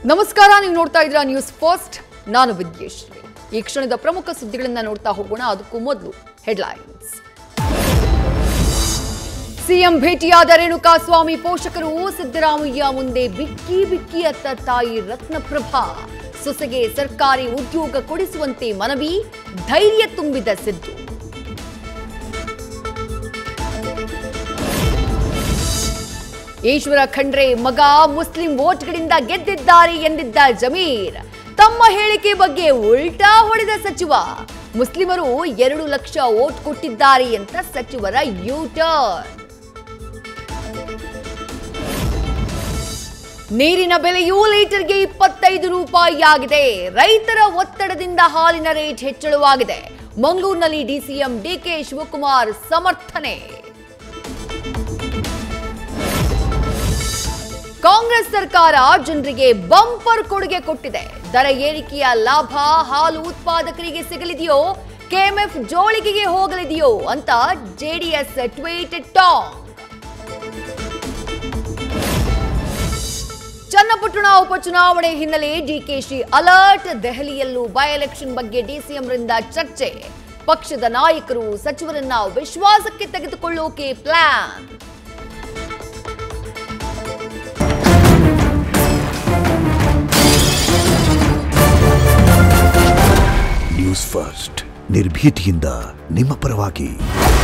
ನಮಸ್ಕಾರ ನೀವು ನೋಡ್ತಾ ಇದ್ದೀರಾ ನ್ಯೂಸ್ ಫಸ್ಟ್ ನಾನು ವಿದ್ಯೇಶ್ವರಿ ಈ ಕ್ಷಣದ ಪ್ರಮುಖ ಸುದ್ದಿಗಳನ್ನ ನೋಡ್ತಾ ಹೋಗೋಣ ಅದಕ್ಕೂ ಮೊದಲು ಹೆಡ್ಲೈನ್ಸ್ ಸಿಎಂ ಭೇಟಿಯಾದ ರೇಣುಕಾಸ್ವಾಮಿ ಪೋಷಕರು ಸಿದ್ದರಾಮಯ್ಯ ಮುಂದೆ ಬಿಕ್ಕಿ ಬಿಕ್ಕಿ ಅತ್ತ ತಾಯಿ ರತ್ನಪ್ರಭಾ ಸೊಸೆಗೆ ಸರ್ಕಾರಿ ಉದ್ಯೋಗ ಕೊಡಿಸುವಂತೆ ಮನವಿ ಧೈರ್ಯ ತುಂಬಿದ ಸಿದ್ದು ಈಶ್ವರ ಖಂಡ್ರೆ ಮಗ ಮುಸ್ಲಿಂ ವೋಟ್ಗಳಿಂದ ಗೆದ್ದಿದ್ದಾರೆ ಎಂದಿದ್ದ ಜಮೀರ್ ತಮ್ಮ ಹೇಳಿಕೆ ಬಗ್ಗೆ ಉಲ್ಟಾ ಹೊಡೆದ ಸಚಿವ ಮುಸ್ಲಿಮರು ಎರಡು ಲಕ್ಷ ವೋಟ್ ಕೊಟ್ಟಿದ್ದಾರೆ ಅಂತ ಸಚಿವರ ಯೂಟರ್ನ್ ನೀರಿನ ಬೆಲೆಯೂ ಲೀಟರ್ಗೆ ಇಪ್ಪತ್ತೈದು ರೂಪಾಯಿ ಆಗಿದೆ ರೈತರ ಒತ್ತಡದಿಂದ ಹಾಲಿನ ರೇಟ್ ಹೆಚ್ಚಳವಾಗಿದೆ ಮಂಗಳೂರಿನಲ್ಲಿ ಡಿಸಿಎಂ ಡಿಕೆ ಶಿವಕುಮಾರ್ ಸಮರ್ಥನೆ ಕಾಂಗ್ರೆಸ್ ಸರ್ಕಾರ ಜನರಿಗೆ ಬಂಪರ್ ಕೊಡುಗೆ ಕೊಟ್ಟಿದೆ ದರ ಏರಿಕೆಯ ಲಾಭ ಹಾಲು ಉತ್ಪಾದಕರಿಗೆ ಸಿಗಲಿದೆಯೋ ಕೆಎಂಎಫ್ ಜೋಳಿಗೆಗೆ ಹೋಗಲಿದೆಯೋ ಅಂತ ಜೆಡಿಎಸ್ ಟ್ವೀಟ್ ಟಾಂಗ್ ಚನ್ನಪಟ್ಟಣ ಉಪಚುನಾವಣೆ ಹಿನ್ನೆಲೆ ಡಿಕೆಶಿ ಅಲರ್ಟ್ ದೆಹಲಿಯಲ್ಲೂ ಬೈ ಎಲೆಕ್ಷನ್ ಬಗ್ಗೆ ಡಿಸಿಎಂರಿಂದ ಚರ್ಚೆ ಪಕ್ಷದ ನಾಯಕರು ಸಚಿವರನ್ನ ವಿಶ್ವಾಸಕ್ಕೆ ತೆಗೆದುಕೊಳ್ಳೋಕೆ ಪ್ಲಾನ್ ನ್ಯೂಸ್ ಫಸ್ಟ್ ನಿರ್ಭೀತಿಯಿಂದ ನಿಮ್ಮ ಪರವಾಗಿ